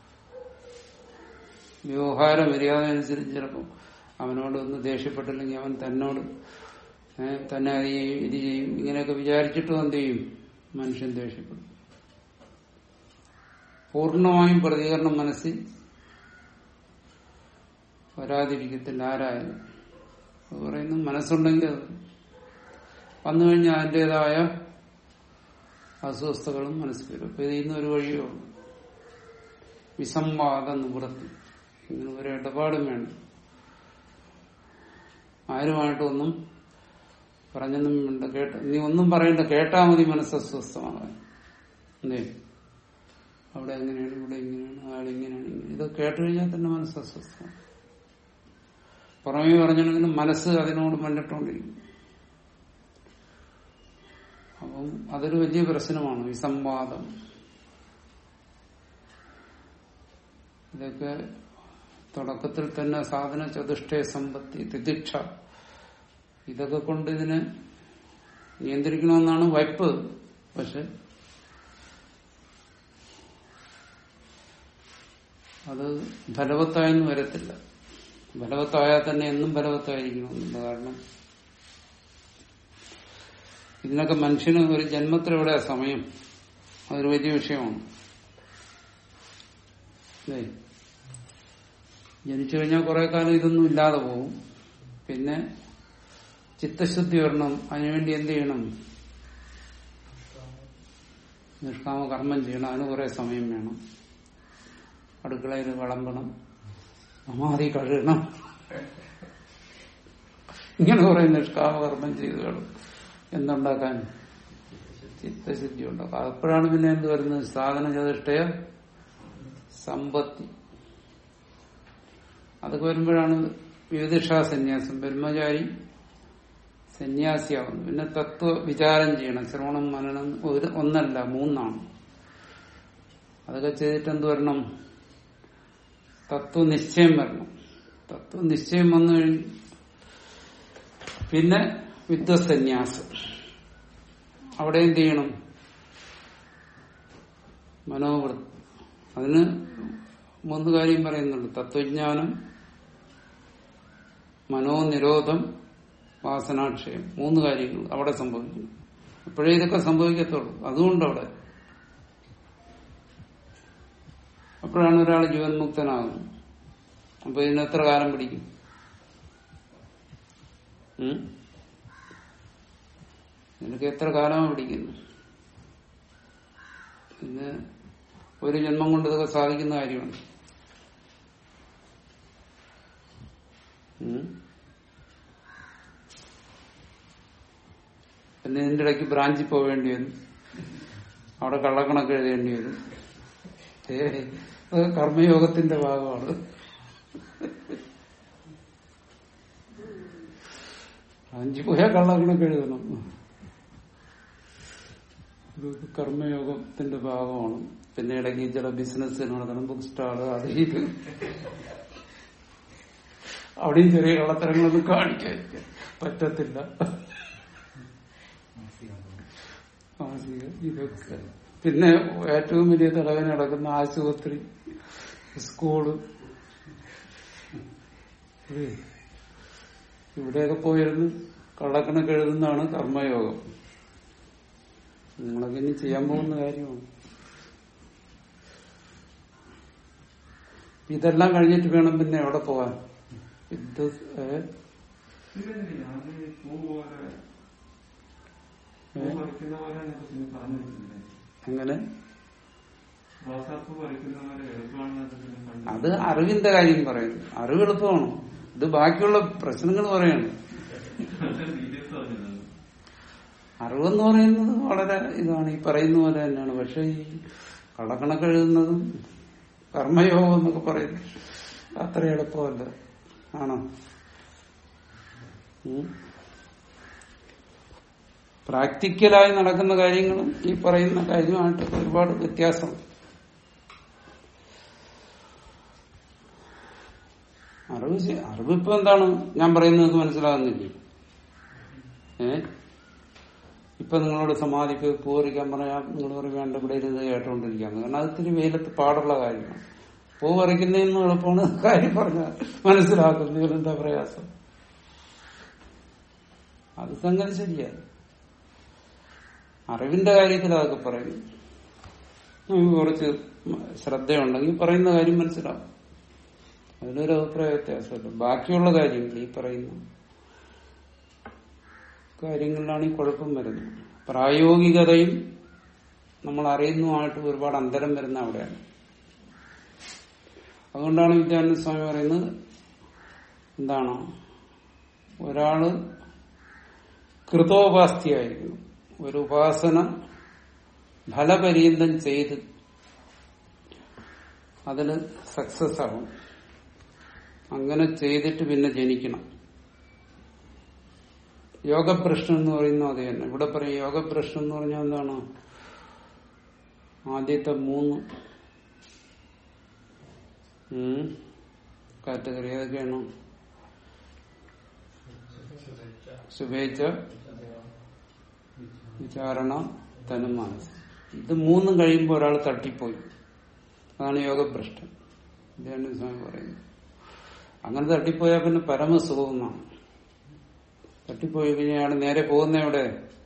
വ്യവഹാര മര്യാദ അനുസരിച്ച് ചിലപ്പോൾ അവനോട് ഒന്ന് ദേഷ്യപ്പെട്ടില്ലെങ്കിൽ അവൻ തന്നോട് ഏ, തന്നെ അത് ചെയ്യും ഇത് ചെയ്യും ഇങ്ങനെയൊക്കെ വിചാരിച്ചിട്ടും എന്ത് ചെയ്യും മനുഷ്യൻ ദേഷ്യപ്പെടും പൂർണ്ണമായും പ്രതികരണം മനസ്സിൽ വരാതിരിക്കത്തില്ല ആരായാലും അത് പറയുന്നു മനസ്സുണ്ടെങ്കിൽ അത് വന്നു കഴിഞ്ഞാൽ അതിൻ്റെതായ അസ്വസ്ഥതകളും മനസ്സിൽ വരും അപ്പൊ ഇതിൽ നിന്ന് ഒരു വഴിയേ ഉള്ളൂ വിസംവാദ നിവൃത്തി ഇങ്ങനെ ഒരു ഇടപാടും വേണ്ട ആരുമായിട്ടൊന്നും പറഞ്ഞൊന്നും വേണ്ട കേട്ട നീ ഒന്നും പറയണ്ട കേട്ടാ മതി മനസ്സ് അസ്വസ്ഥമാകാൻ എന്തേ അവിടെ എങ്ങനെയാണ് ഇവിടെ ഇങ്ങനെയാണ് അയാൾ ഇങ്ങനെയാണ് ഇങ്ങനെ ഇത് കേട്ട് കഴിഞ്ഞാൽ തന്നെ മനസ്സ് അസ്വസ്ഥമാണ് പുറമേ പറഞ്ഞിട്ടുണ്ടെങ്കിലും മനസ്സ് അതിനോട് മല്ലിട്ടുകൊണ്ടിരിക്കും അപ്പം അതൊരു വലിയ പ്രശ്നമാണ് വിസംവാദം ഇതൊക്കെ തുടക്കത്തിൽ തന്നെ സാധന ചതുഷ്ടയ സമ്പത്തി തിദിക്ഷ ഇതൊക്കെ കൊണ്ട് ഇതിനെ നിയന്ത്രിക്കണമെന്നാണ് വയ്പ് പക്ഷെ അത് ഫലവത്തായെന്ന് വരത്തില്ല ഫലവത്തായാൽ തന്നെ എന്നും ഫലവത്തായിരിക്കണമെന്നില്ല കാരണം ഇതിനൊക്കെ മനുഷ്യന് ഒരു ജന്മത്തിലെവിടെ സമയം അതൊരു വലിയ വിഷയമാണ് അല്ലേ ജനിച്ചു കഴിഞ്ഞാൽ കുറെ കാലം ഇതൊന്നും ഇല്ലാതെ പോകും പിന്നെ ചിത്തശുദ്ധി വരണം അതിനുവേണ്ടി എന്ത് ചെയ്യണം നിഷ്കാമ കർമ്മം ചെയ്യണം അതിന് കുറെ സമയം വേണം അടുക്കളയിൽ വിളമ്പണം അമാതി കഴുകണം ഇങ്ങനെ കുറെ നിഷ്കാമ കർമ്മം ചെയ്ത് വേണം എന്തുണ്ടാക്കാൻ ചിത്തശുദ്ധി ഉണ്ടാക്കാം അപ്പോഴാണ് പിന്നെ എന്ത് വരുന്നത് സാധന ചതുഷ്ടയ സമ്പത്തി അതൊക്കെ വരുമ്പോഴാണ് വിവിധിഷാ സന്യാസം ബ്രഹ്മചാരി സന്യാസിയാവുന്നു പിന്നെ തത്വ വിചാരം ചെയ്യണം ശ്രവണം മനനം ഒരു ഒന്നല്ല മൂന്നാണ് അതൊക്കെ ചെയ്തിട്ട് എന്ത് വരണം തത്വനിശ്ചയം വരണം തത്വനിശ്ചയം വന്നു കഴിഞ്ഞ് പിന്നെ വിദ്വസന്യാസം അവിടെ എന്ത് ചെയ്യണം മനോവൃത്തി അതിന് മൂന്ന് കാര്യം പറയുന്നുണ്ട് തത്വജ്ഞാനം മനോനിരോധം വാസനാക്ഷയം മൂന്ന് കാര്യങ്ങൾ അവിടെ സംഭവിക്കുന്നു അപ്പോഴേ ഇതൊക്കെ സംഭവിക്കത്തുള്ളൂ അതുകൊണ്ട് അവിടെ അപ്പോഴാണ് ഒരാൾ ജീവൻ മുക്തനാകുന്നത് അപ്പൊ ഇതിന് എത്ര കാലം പിടിക്കും ഉം? നിനക്ക് എത്ര കാലമാണ് പിടിക്കുന്നു പിന്നെ ഒരു ജന്മം കൊണ്ട് ഇതൊക്കെ സാധിക്കുന്ന കാര്യമാണ് ഉം? പിന്നെ ഇതിന്റെ ഇടയ്ക്ക് ബ്രാഞ്ചിൽ പോവേണ്ടി വരും അവിടെ കള്ളക്കണക്ക് എഴുതേണ്ടി വരും ഏ അത് കർമ്മയോഗത്തിന്റെ ഭാഗമാണ് ബ്രാഞ്ചിൽ പോയാൽ കള്ളക്കണക്ക് എഴുതണം ഇത് കർമ്മയോഗത്തിന്റെ ഭാഗമാണ് പിന്നെ ഇടയ്ക്ക് ചില ബിസിനസ് നടത്തണം ബുക്ക് സ്റ്റാള് അത് ഇത് അവിടെയും ചെറിയ കള്ളത്തരങ്ങളൊന്നും കാണിക്കാൻ പറ്റത്തില്ല മാസിക ഇതൊക്കെ പിന്നെ ഏറ്റവും വലിയ തലവൻ നടക്കുന്ന ആശുപത്രി സ്കൂള് ഇത് ഇവിടെയൊക്കെ പോയിരുന്നു കള്ളക്കണക്ക് എഴുതുന്നതാണ് കർമ്മയോഗം നിങ്ങളൊക്കെ ഇനി ചെയ്യാൻ പോകുന്ന കാര്യമാണ് ഇതെല്ലാം കഴിഞ്ഞിട്ട് വേണം പിന്നെ എവിടെ പോവാൻ ഇത് ഏ, ഇതെന്തിനാ? അത് പൂ പോലെ പൂ പറിക്കുന്ന പോലെ എന്നൊക്കെ പിന്നെ പറഞ്ഞിട്ടില്ലേ അങ്ങനെ റോസാപ്പൂ പറിക്കുന്ന പോലെ എളുപ്പമാണെന്നൊക്കെ പിന്നെ കണ്ടു അത് അറിവിന്റെ കാര്യം പറയുന്നു അറിവ് എളുപ്പമാണ് ഇത് ബാക്കിയുള്ള പ്രശ്നങ്ങൾ പറയാണ് സീരിയസ് പറഞ്ഞത് അറിവെന്ന് പറയുന്നത് വളരെ ഇതാണ് ഈ പറയുന്ന പോലെ തന്നെയാണ് പക്ഷെ ഈ കള്ളക്കണക്ക് എഴുതുന്നതും കർമ്മയോഗം എന്നൊക്കെ പറയുന്നു അത്ര എളുപ്പമല്ല ആണോ ഉം. പ്രാക്ടിക്കലായി നടക്കുന്ന കാര്യങ്ങളും ഈ പറയുന്ന കാര്യമായിട്ട് ഒരുപാട് വ്യത്യാസമുണ്ട് അറിവ് ശ- അറിവ് ഇപ്പൊ എന്താണ് ഞാൻ പറയുന്നത് മനസ്സിലാകുന്നില്ലേ ഏ ഇപ്പൊ നിങ്ങളോട് സമാധിക്ക് പൂവറിക്കാൻ പറഞ്ഞാൽ നിങ്ങൾ പറയും വേണ്ട ഇവിടെ ഇരുന്ന് കേട്ടോണ്ടിരിക്കാന്ന് കാരണം അത് ഇത്തിരി വെയിലത്ത് പാടുള്ള കാര്യമാണ് പൂ പറിക്കുന്നതിന് എളുപ്പമാണ് കാര്യം പറഞ്ഞാൽ മനസ്സിലാക്കുന്നതിൽ എന്താ പ്രയാസം അത് സംഗതി ശരിയാണ് അറിവിന്റെ കാര്യത്തിൽ അതൊക്കെ പറയും നമുക്ക് കുറച്ച് ശ്രദ്ധയുണ്ടെങ്കിൽ പറയുന്ന കാര്യം മനസ്സിലാവും അതിലൊരു അഭിപ്രായ വ്യത്യാസമല്ല ബാക്കിയുള്ള കാര്യങ്ങൾ ഈ പറയുന്ന കാര്യങ്ങളിലാണ് ഈ കുഴപ്പം വരുന്നത് പ്രായോഗികതയും നമ്മൾ അറിയുന്നതുമായിട്ട് ഒരുപാട് അന്തരം വരുന്ന അവിടെയാണ് അതുകൊണ്ടാണ് വിദ്യാനന്ദ സ്വാമി പറയുന്നത് എന്താണ് ഒരാള് കൃതോപാസ്തിയായിരിക്കും ഒരു ഉപാസന ഫലപര്യന്തം ചെയ്ത് അതിന് സക്സസ് ആവും അങ്ങനെ ചെയ്തിട്ട് പിന്നെ ജനിക്കണം യോഗപ്രശ്നം എന്ന് പറയുന്നത് അത് തന്നെ ഇവിടെ പറയും യോഗപ്രശ്നം എന്ന് പറഞ്ഞാൽ എന്താണ് ആദ്യത്തെ മൂന്ന് കാറ്റഗറി ഏതൊക്കെയാണ് ശുഭേച്ഛ വിചാരണ തനുമാനസ് ഇത് മൂന്നും കഴിയുമ്പോൾ ഒരാൾ തട്ടിപ്പോയി അതാണ് യോഗഭ്രഷ്ടൻ ഇതാണ് സ്വാമി പറയുന്നത് അങ്ങനെ തട്ടിപ്പോയാൽ പിന്നെ പരമസുഖം എന്നാണ് തട്ടിപ്പോയി കഴിഞ്ഞാൽ അയാൾ നേരെ പോകുന്ന എവിടെ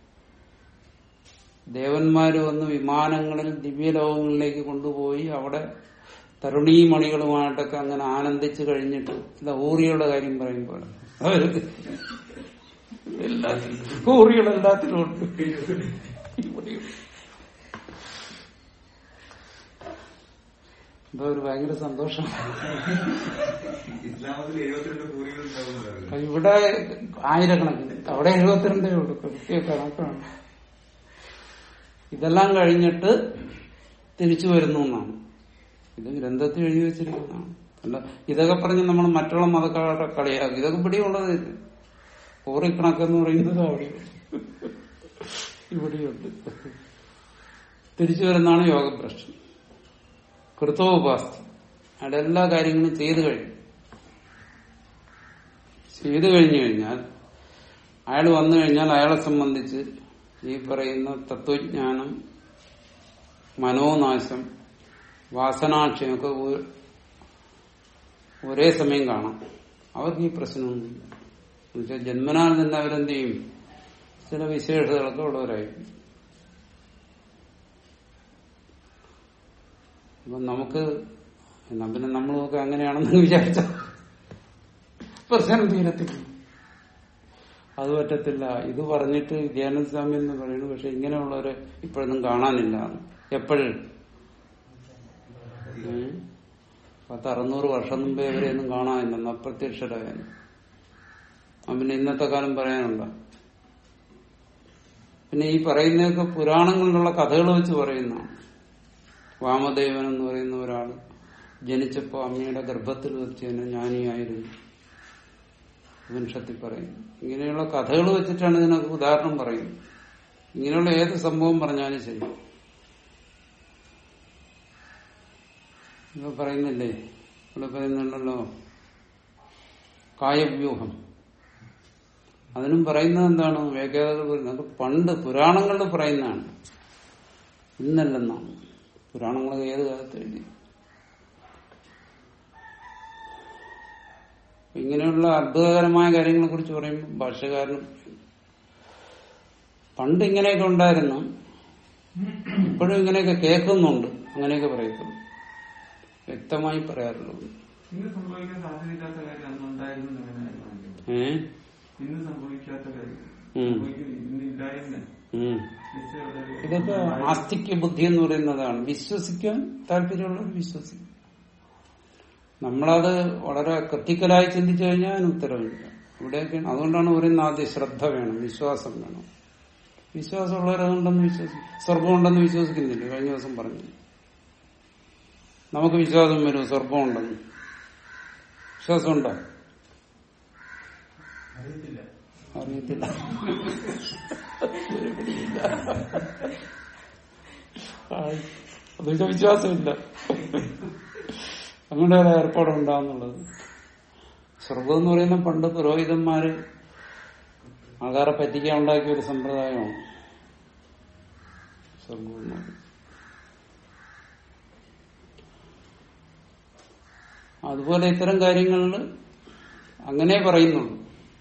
ദേവന്മാര് വന്ന് വിമാനങ്ങളിൽ ദിവ്യലോകങ്ങളിലേക്ക് കൊണ്ടുപോയി അവിടെ തരുണീമണികളുമായിട്ടൊക്കെ അങ്ങനെ ആനന്ദിച്ചു കഴിഞ്ഞിട്ട് ഇല്ല ഊറിയുടെ കാര്യം പറയുമ്പോൾ അവര് എല്ലാത്തിലും ഊറികളെല്ലാത്തിലും ഉണ്ട് ഇവിടെയും. എന്തോ ഒരു ഭയങ്കര സന്തോഷം ഇസ്ലാമത്തിൽ എഴുപത്തിരണ്ട് കൂറികൾ ഉണ്ടാവുന്നതാണ് ഇവിടെ ആയിരക്കണക്കിന് അവിടെ എഴുപത്തിരണ്ടേ ഉള്ളൂ കൃത്യ കണക്കാണ് ഇതെല്ലാം കഴിഞ്ഞിട്ട് തിരിച്ചു വരുന്നു എന്നാണ് ഇത് ഗ്രന്ഥത്തിൽ എഴുതി വെച്ചിരിക്കുന്നതാണ് അല്ല ഇതൊക്കെ പറഞ്ഞ് നമ്മൾ മറ്റുള്ള മതക്കാരുടെ കളിയാക്കും ഇതൊക്കെ പിടിയുള്ളത് കോറിക്കണക്കെന്ന് പറയുന്നത് അവിടെയുണ്ട് ഇവിടെയുണ്ട് തിരിച്ചു വരുന്നതാണ് യോഗപ്രശ്നം കൃതോപാസ്തി അയാളുടെ എല്ലാ കാര്യങ്ങളും ചെയ്തു കഴിഞ്ഞു ചെയ്തു കഴിഞ്ഞു കഴിഞ്ഞാൽ അയാൾ വന്നു കഴിഞ്ഞാൽ അയാളെ സംബന്ധിച്ച് ഈ പറയുന്ന തത്വജ്ഞാനം മനോനാശം വാസനാക്ഷയമൊക്കെ ഒ- ഒരേ സമയം കാണാം അവർക്ക് ഈ പ്രശ്നമൊന്നുമില്ല എന്നുവെച്ചാൽ ജന്മനാൽ തന്നെ അവരെന്ത് ചെയ്യും ചില വിശേഷതകളൊക്കെ ഉള്ളവരായിരിക്കും അപ്പൊ നമുക്ക് എന്നാ പിന്നെ നമ്മളൊക്കെ അങ്ങനെയാണെന്ന് വിചാരിച്ച പ്രശ്നം തീരത്തില്ല അത് പറ്റത്തില്ല ഇത് പറഞ്ഞിട്ട് വിദ്യാനന്ദ സ്വാമി എന്ന് പറയുന്നു പക്ഷെ ഇങ്ങനെയുള്ളവരെ ഇപ്പോഴൊന്നും കാണാനില്ല എപ്പോഴും പത്ത് അറുന്നൂറ് വർഷം മുമ്പേ ഇവരെയൊന്നും കാണാനില്ലെന്ന് അപ്രത്യക്ഷരായാലും ആ പിന്നെ ഇന്നത്തെ കാലം പറയാനുണ്ടോ പിന്നെ ഈ പറയുന്നതൊക്കെ പുരാണങ്ങളിലുള്ള കഥകൾ വെച്ച് പറയുന്നതാണ് വാമദേവൻ എന്ന് പറയുന്ന ഒരാൾ ജനിച്ചപ്പോ അമ്മയുടെ ഗർഭത്തിൽ വെച്ച് തന്നെ ജ്ഞാനിയായിരുന്നു ഉപനിഷത്തിൽ പറയുന്നു ഇങ്ങനെയുള്ള കഥകൾ വെച്ചിട്ടാണ് ഇതിനൊക്കെ ഉദാഹരണം പറയുന്നത് ഇങ്ങനെയുള്ള ഏത് സംഭവം പറഞ്ഞാലും ശരി ഇപ്പൊ പറയുന്നില്ലേ ഇവിടെ പറയുന്നുണ്ടല്ലോ കായവ്യൂഹം അതിനും പറയുന്നത് എന്താണ് വ്യാഖ്യാതകൾ പറയുന്നത് അത് പണ്ട് പുരാണങ്ങളിൽ പറയുന്നതാണ് ഇന്നല്ലെന്നാണ് പുരാണങ്ങളൊക്കെ ഏത് കാലത്ത് എഴുതി ഇങ്ങനെയുള്ള അത്ഭുതകരമായ കാര്യങ്ങളെ കുറിച്ച് പറയുമ്പോൾ ഭാഷകാരനും പണ്ട് ഇങ്ങനെയൊക്കെ ഉണ്ടായിരുന്നു ഇപ്പോഴും ഇങ്ങനെയൊക്കെ കേൾക്കുന്നുണ്ട് അങ്ങനെയൊക്കെ പറയത്തുള്ളൂ വ്യക്തമായി പറയാറുള്ളൂ ഇന്ന് സംഭവിക്കാൻ സാധ്യതയില്ലാത്ത കാര്യം അന്ന് ഉണ്ടായിരുന്നു എന്ന് അങ്ങനെ ആയിരുന്നു. ഏ ഇന്ന് സംഭവിക്കാത്ത കാര്യം ഉം. സംഭവിക്കും ഇന്ന് ഇല്ലായിരുന്നു ഉം. നിശ്ചയമുള്ള ഒരു- ഇതൊക്കെ ആസ്തിക്യ ബുദ്ധി എന്ന് പറയുന്നതാണ് വിശ്വസിക്കാൻ താല്പര്യമുള്ളവർ വിശ്വസിക്കും നമ്മളത് വളരെ ക്രിട്ടിക്കലായി ചിന്തിച്ചു കഴിഞ്ഞാൽ അതിന് ഉത്തരവില്ല ഇവിടെയൊക്കെ അതുകൊണ്ടാണ് പറയുന്നത് ആദ്യം ശ്രദ്ധ വേണം വിശ്വാസം വേണം വിശ്വാസമുള്ളവർ അതുകൊണ്ടെന്ന് വിശ്വസിക്കും സ്വർഗമുണ്ടെന്ന് വിശ്വസിക്കുന്നില്ല കഴിഞ്ഞ ദിവസം പറഞ്ഞു നമുക്ക് വിശ്വാസം വരും സ്വർഗമുണ്ടെന്ന് വിശ്വാസമുണ്ടോ അറിയത്തില്ല അറിയത്തില്ല ഒരു പിടിയില്ല. ആയി. അതിന്റെ വിശ്വാസമില്ല അങ്ങനെ ഒരു ഏർപ്പാടുണ്ടാവുന്നുള്ളത് സ്വർഗം എന്ന് പറയുന്ന പണ്ട് പുരോഹിതന്മാര് ആൾക്കാരെ പറ്റിക്കാൻ ഉണ്ടാക്കിയ ഒരു സമ്പ്രദായമാണ് സ്വർഗം എന്ന് പറയുന്നത്. അതുപോലെ ഇത്തരം കാര്യങ്ങളിൽ അങ്ങനെ പറയുന്നുള്ളൂ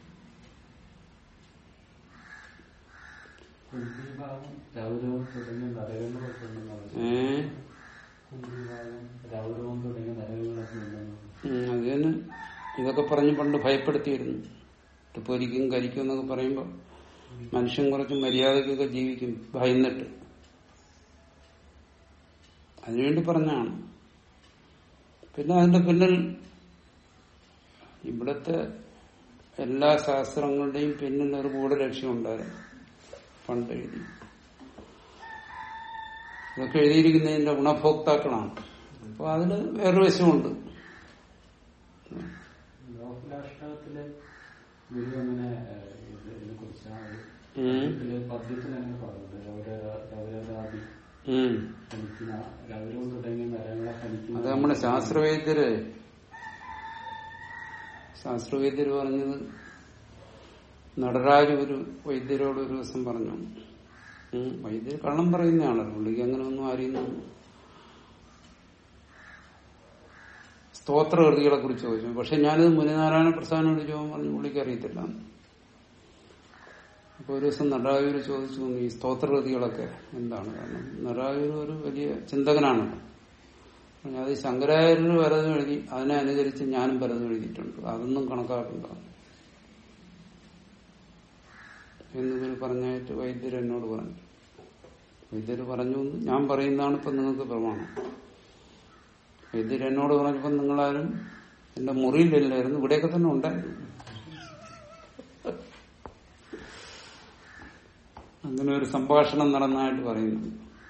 കുംഭീഭാഗം രൗരവം തുടങ്ങിയ നരകങ്ങളൊക്കെ ഉണ്ടെന്നാണ് ഏഹ് കുംഭീഭാഗം രൗരവം തുടങ്ങിയ നരകങ്ങളൊക്കെ ഉണ്ടെന്നാണ് ഉം, അത് തന്നെ ഇതൊക്കെ പറഞ്ഞ് പണ്ട് ഭയപ്പെടുത്തിയിരുന്നു ഇത് പൊരിക്കും കരിക്കും എന്നൊക്കെ പറയുമ്പോൾ മനുഷ്യൻ കുറച്ച് മര്യാദക്കൊക്കെ ജീവിക്കും ഭയന്നിട്ട് അതിനുവേണ്ടി പറഞ്ഞാണ് പിന്നെ അതിന്റെ പിന്നിൽ ഇവിടുത്തെ എല്ലാ ശാസ്ത്രങ്ങളുടെയും പിന്നിൽ ഒരു ഗൂഢലക്ഷ്യം ഉണ്ടായിരുന്നു പണ്ട് എഴുതി ഇതൊക്കെ എഴുതിയിരിക്കുന്നതിന്റെ ഗുണഭോക്താക്കളാണ് അപ്പൊ അതിന് വേറൊരു വശമുണ്ട് ലോകരാഷ്ട്രത്തിലെ ഗുരു അങ്ങനെ ഏഹ്, ഇത് ഇതിനെ കുറിച്ചാണ് ഉം. പദ്യത്തിൽ അങ്ങനെ പറയുന്നത് രൗര- രൗരവാദി ഉം. ഫലിക്കുന്ന രൗരവം തുടങ്ങിയ നരകങ്ങളെ ഫലിക്കുന്ന അത് നമ്മുടെ ശാസ്ത്രവൈദ്യര് ശാസ്ത്രവൈദ്യര് പറഞ്ഞത് നടരാജ് ഒരു വൈദ്യരോട് ഒരു ദിവസം പറഞ്ഞു ഉം, വൈദ്യർ കള്ളം പറയുന്നതാണല്ലോ പുള്ളിക്ക് അങ്ങനെ ഒന്നും അറിയുന്നു സ്തോത്രകൃതികളെ കുറിച്ച് ചോദിച്ചു പക്ഷെ ഞാനിത് മുനിനാരായണ പ്രസാദിനോട് ചോദിക്കാൻ പറഞ്ഞു പുള്ളിക്ക് അറിയത്തില്ല അപ്പൊ ഒരു ദിവസം നടരാജൂര് ചോദിച്ചു ഈ സ്തോത്രകൃതികളൊക്കെ എന്താണ് കാരണം നടരാജൂര് ഒരു വലിയ ചിന്തകനാണല്ലോ പറഞ്ഞു, അത് ശങ്കരാചാര്യർ പലതും എഴുതി അതിനെ അനുകരിച്ച് ഞാനും പലതും എഴുതിയിട്ടുണ്ട് അതൊന്നും കണക്കാക്കണ്ട എന്നിവർ പറഞ്ഞായിട്ട് വൈദ്യർ എന്നോട് പറഞ്ഞു വൈദ്യർ പറഞ്ഞു എന്ന് ഞാൻ പറയുന്നതാണ് ഇപ്പൊ നിങ്ങൾക്ക് പ്രമാണം വൈദ്യർ എന്നോട് പറഞ്ഞപ്പോ നിങ്ങളാരും എന്റെ മുറിയിലില്ലായിരുന്നു ഇവിടെയൊക്കെ തന്നെ ഉണ്ടായിരുന്നു അങ്ങനെ ഒരു സംഭാഷണം നടന്നതായിട്ട് പറയുന്നു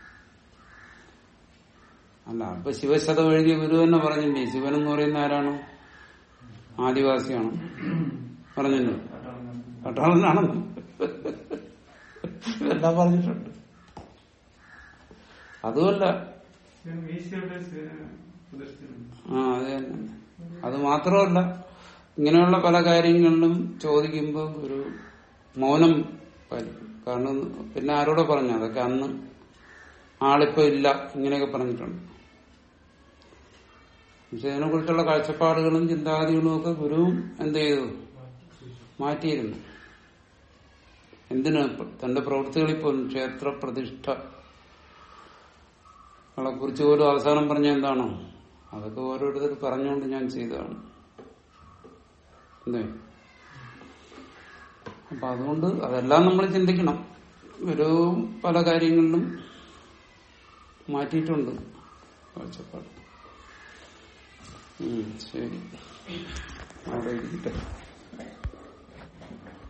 അല്ല അപ്പൊ ശിവശതം എഴുതിയ ഗുരു തന്നെ പറഞ്ഞില്ലേ ശിവൻ എന്ന് പറയുന്ന ആരാണ് ആദിവാസിയാണ് പറഞ്ഞില്ലേ പട്ടാളനാണെന്ന് ഇതെല്ലാം പറഞ്ഞിട്ടുണ്ട് അതുമല്ല ഞാൻ മീശയുടെ പ്രദർശനം ആ അത് തന്നെ അത് മാത്രമല്ല ഇങ്ങനെയുള്ള പല കാര്യങ്ങളിലും ചോദിക്കുമ്പോൾ ഒരു മൗനം പാലിക്കും കാരണം പിന്നെ ആരോടെ പറഞ്ഞു അതൊക്കെ അന്ന് ആളിപ്പോ ഇല്ല ഇങ്ങനെയൊക്കെ പറഞ്ഞിട്ടുണ്ട് പക്ഷെ ഇതിനെ കുറിച്ചുള്ള കാഴ്ചപ്പാടുകളും ചിന്താഗതികളും ഒക്കെ ഗുരുവും എന്ത് ചെയ്തു മാറ്റിയിരുന്നു എന്തിന് തന്റെ പ്രവൃത്തികളിൽ പോലും ക്ഷേത്ര പ്രതിഷ്ഠ കളെ കുറിച്ച് പോലും അവസാനം പറഞ്ഞ എന്താണോ അതൊക്കെ ഓരോരുത്തർ പറഞ്ഞുകൊണ്ട് ഞാൻ ചെയ്തതാണ് എന്തേ അപ്പൊ അതുകൊണ്ട് അതെല്ലാം നമ്മൾ ചിന്തിക്കണം ഒരു പല കാര്യങ്ങളിലും മാറ്റിയിട്ടുണ്ട് കാഴ്ചപ്പാട് ഉം, ശരി അവിടെ ഇരിക്കട്ടെ